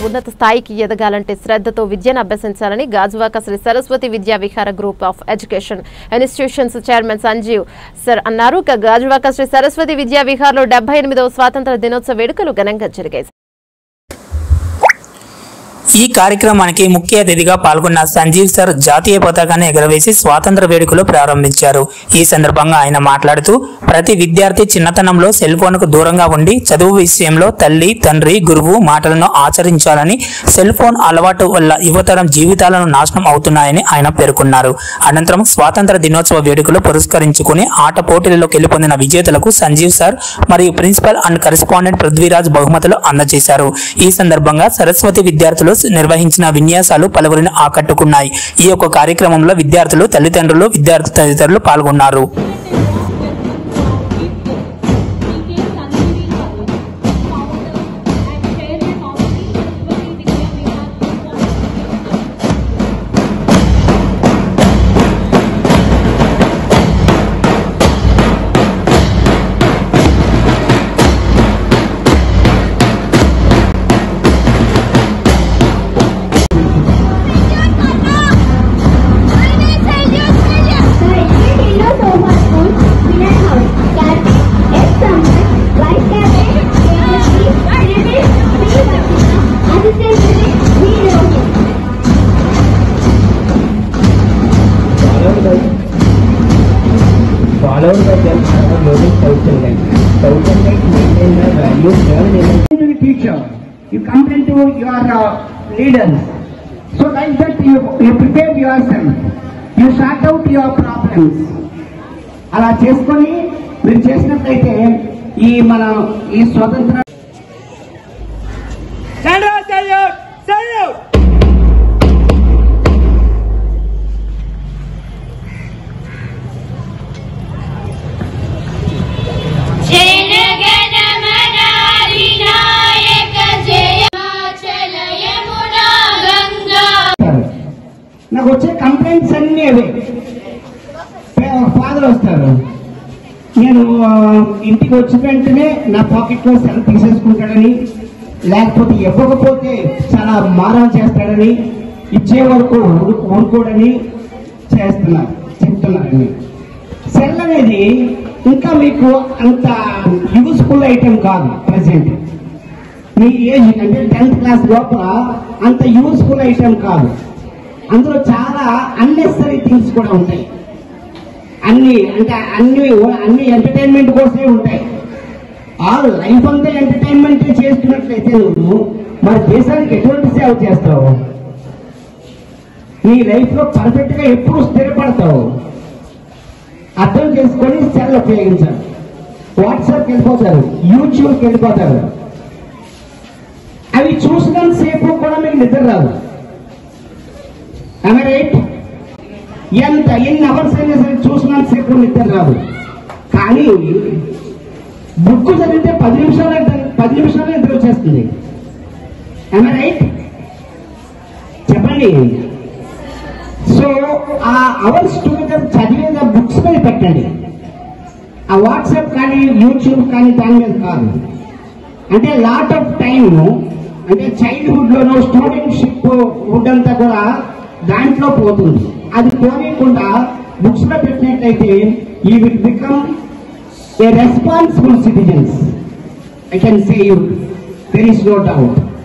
ఉన్నత స్థాయికి ఎదగాలంటే శ్రద్ధతో విద్యను అభ్యసించాలని Gajuwaka Shri Saraswati Vidya Vihara group of education institutions chairman Sanjeev sir అన్నారు ఇక గాజువాక శ్రీ సరస్వతి విద్యా విహార్లో డెబ్బై ఎనిమిదవ స్వాతంత్ర దినోత్సవ వేడుకలు ఘనంగా జరిగాయి ఈ కార్యక్రమానికి ముఖ్య అతిథిగా పాల్గొన్న సంజీవ్ సర్ జాతీయ పతాకాన్ని ఎగరవేసి స్వాతంత్ర వేడుకలు ప్రారంభించారు ఈ సందర్భంగా ఆయన మాట్లాడుతూ ప్రతి విద్యార్థి చిన్నతనంలో సెల్ ఫోన్కు దూరంగా ఉండి చదువు విషయంలో తల్లి తండ్రి గురువు మాటలను ఆచరించాలని సెల్ ఫోన్ అలవాటు వల్ల యువతరం జీవితాలను నాశనం అవుతున్నాయని ఆయన పేర్కొన్నారు అనంతరం స్వాతంత్ర దినోత్సవ వేడుకలు పురస్కరించుకుని ఆట పోటీలలో గెలుపొందిన విజేతలకు సంజీవ్ సార్ మరియు ప్రిన్సిపల్ అండ్ కరెస్పాండెంట్ పృథ్వీరాజ్ బహుమతులు అందజేశారు ఈ సందర్భంగా సరస్వతి విద్యార్థులు నిర్వహించిన విన్యాసాలు పలువురిని ఆకట్టుకున్నాయి ఈ యొక్క కార్యక్రమంలో విద్యార్థులు తల్లిదండ్రులు విద్యార్థి తదితరులు పాల్గొన్నారు followed by them are the global thousand light. Thousand light maintain the values learned in the to the teacher. You complain to your uh, leaders. So like that you, you prepare yourself. You sort out your problems. అలా చేసుకొని మీరు చేసినట్లయితే ఈ మన ఈ స్వతంత్ర जनगणमनाधिनायक जयमाचलयमुना गङ्गा నాకు వచ్చే కంప్లైంట్స్ అన్నీ అవే ఫాదర్ వస్తారు నేను ఆ, ఇంటికి వచ్చిన వెంటనే నా పాకెట్లో సెల్ తీసేసుకుంటాడని లేకపోతే ఇవ్వకపోతే చాలా మారం చేస్తాడని ఇచ్చే వరకు ఊరు- ఊరుకోడని చేస్తున్నారు చెప్తున్నారండి సెల్ అనేది ఇంకా మీకు అంత యూస్ఫుల్ ఐటెం కాదు ప్రజెంట్ మీ ఏజ్ అంటే టెన్త్ క్లాస్ లోపల అంత యూస్ఫుల్ ఐటెం కాదు అందులో చాలా అన్నెసరీ థింగ్స్ కూడా ఉంటాయి అన్ని అంటే అన్ని అన్ని ఎంటర్టైన్మెంట్ కోసమే ఉంటాయి ఆల్ లైఫ్ అంతా ఎంటర్టైన్మెంట్ చేస్తున్నట్లయితే నువ్వు మరి దేశానికి ఎటువంటి సేవ చేస్తావు నీ లైఫ్ లో పర్ఫెక్ట్ గా ఎప్పుడు స్థిరపడతావు అర్థం చేసుకొని సెల్ ఉపయోగించాలి వాట్సాప్కి వెళ్ళిపోతారు యూట్యూబ్కి వెళ్ళిపోతారు అవి చూసినంత సేపు కూడా మీకు నిద్ర రాదు రైట్ ఎంత ఎన్ని అవర్స్ అయినా సరే చూసినంత సేపు నిద్ర రాదు కానీ బుక్ చదివితే పది నిమిషాలు పది నిమిషాలు నిద్ర వచ్చేస్తుంది రైట్ చెప్పండి సో ఆ అవర్స్ టుగెదర్ చదివేది ఆ బుక్స్ మీద పెట్టండి ఆ వాట్సాప్ కానీ యూట్యూబ్ కానీ దాని మీద కాదు అంటే లాట్ ఆఫ్ టైం అంటే చైల్డ్హుడ్ లోనో స్టూడెంట్షిప్ హుడ్ అంతా కూడా దాంట్లో పోతుంది అది పోనీయకుండా బుక్స్ లో పెట్టినట్లయితే ఈ will become a responsible citizens I can say you there is no doubt